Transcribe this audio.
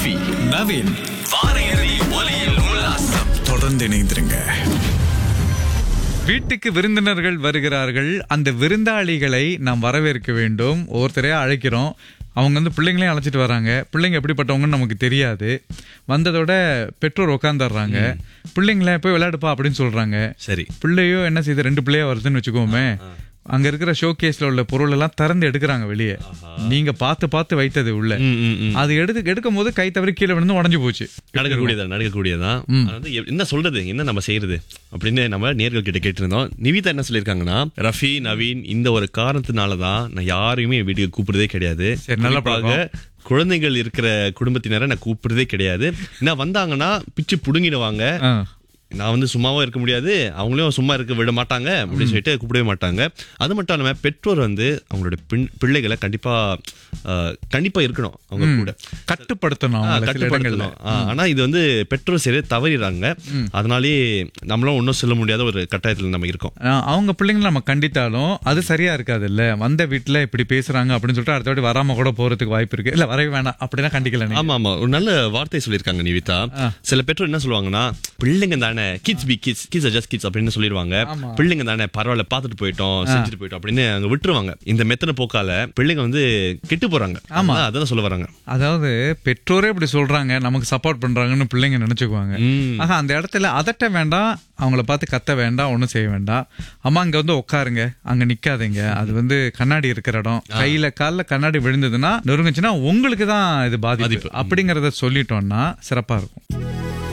ரஃபி நவீன் வார இறுதி ஒலியில் உல்லாசம் தொடர்ந்து இணைந்திருங்க வீட்டுக்கு விருந்தினர்கள் வருகிறார்கள் அந்த விருந்தாளிகளை நாம் வரவேற்க வேண்டும் ஒருத்தரையா அழைக்கிறோம் அவங்க வந்து பிள்ளைங்களையும் அழைச்சிட்டு வராங்க பிள்ளைங்க எப்படிப்பட்டவங்கன்னு நமக்கு தெரியாது வந்ததோட பெற்றோர் உட்காந்துடுறாங்க பிள்ளைங்கள போய் விளையாடுப்பா அப்படின்னு சொல்றாங்க சரி பிள்ளையோ என்ன செய்யுது ரெண்டு பிள்ளையா வருதுன்னு வச்சுக்கோமே அங்க இருக்கிற ஷோ கேஸ்ல உள்ள பொருள் எல்லாம் திறந்து எடுக்கிறாங்க வெளியே நீங்க பார்த்து பார்த்து வைத்தது உள்ள ம், ம், ம். அது எடுத்து எடுக்கும் போது கை தவறி கீழே விழுந்து உடஞ்சு போச்சு நடக்கக்கூடியதா நடக்கக்கூடியதான் அது வந்து எ- என்ன சொல்றது என்ன நம்ம செய்யறது அப்படின்னு நம்ம நேர்கள் கிட்ட கேட்டிருந்தோம் நிவிதா என்ன சொல்லியிருக்காங்கன்னா ரஃபி நவீன் இந்த ஒரு காரணத்தினாலதான் நான் யாரையுமே என் வீட்டுக்கு கூப்பிடுறதே கிடையாது சரி, நல்ல குறிப்பாக குழந்தைகள் இருக்கிற குடும்பத்தினரை நான் கூப்பிடுறதே கிடையாது என்ன வந்தாங்கன்னா பிச்சு புடுங்கிடுவாங்க ஆ. நான் வந்து சும்மாவும் இருக்க முடியாது அவங்களையும் சும்மா இருக்க விட மாட்டாங்க அப்படின்னு சொல்லிட்டு கூப்பிடவே மாட்டாங்க அது மட்டும் இல்லாம பெற்றோர் வந்து அவங்களோட பின்- பிள்ளைகளை கண்டிப்பா ஆஹ், கண்டிப்பா இருக்கணும் அவங்க கூட கட்டுப்படுத்தணும் ஆ, அவங்கள சில இடங்கள்ல கட்டுப்படுத்தணும் ஆ, ஆனா இது வந்து பெற்றோர் சரி தவறிடுறாங்க அதனாலே நம்மளும் ஒன்றும் சொல்ல முடியாத ஒரு கட்டாயத்துல நம்ம இருக்கோம் ஆஹ் அவங்க பிள்ளைங்களை நம்ம கண்டித்தாலும் அது சரியா இருக்காது இல்ல வந்த வீட்டுல இப்படி பேசுறாங்க அப்படின்னு சொல்லிட்டு அடுத்த வாட்டி வராம கூட போறதுக்கு வாய்ப்பு இருக்கு இல்ல வரவே வேணாம் அப்படின்னா கண்டிக்கல நீங்க. ஆமா ஆமா ஒரு நல்ல வார்த்தை சொல்லியிருக்காங்க நிவிதா சில பெற்றோர் என்ன சொல்லுவாங்கன்னா பிள்ளைங்க தானே kids B kids kids just kids அப்படின்னு சொல்லிடுவாங்க ஆமா. பிள்ளைங்க தானே பரவாயில்ல பார்த்துட்டு போயிட்டோம் செஞ்சுட்டு போயிட்டோம் அப்படின்னு அங்க விட்டுருவாங்க இந்த மெத்தனை போக்கால பிள்ளைங்க வந்து கெட்டு போறாங்க ஆமா. அதான் சொல்ல வராங்க அதாவது பெற்றோரே இப்படி சொல்றாங்க நமக்கு சப்போர்ட் பண்றாங்கன்னு பிள்ளைங்க நினைச்சுக்குவாங்க ம். ஆக அந்த இடத்துல அதட்ட வேண்டாம் அவங்கள பார்த்து கத்த வேண்டாம் ஒன்றும் செய்ய வேண்டாம் அம்மா அங்க வந்து உட்காருங்க அங்க நிக்காதீங்க அது வந்து கண்ணாடி இருக்கிற இடம் கையில கால்ல கண்ணாடி விழுந்ததுன்னா நொறுங்குச்சுன்னா உங்களுக்கு தான் இது பாதிப்பு பாதிப்பு. அப்படிங்கறத சொல்லிட்டோம்னா சிறப்பா இருக்கும்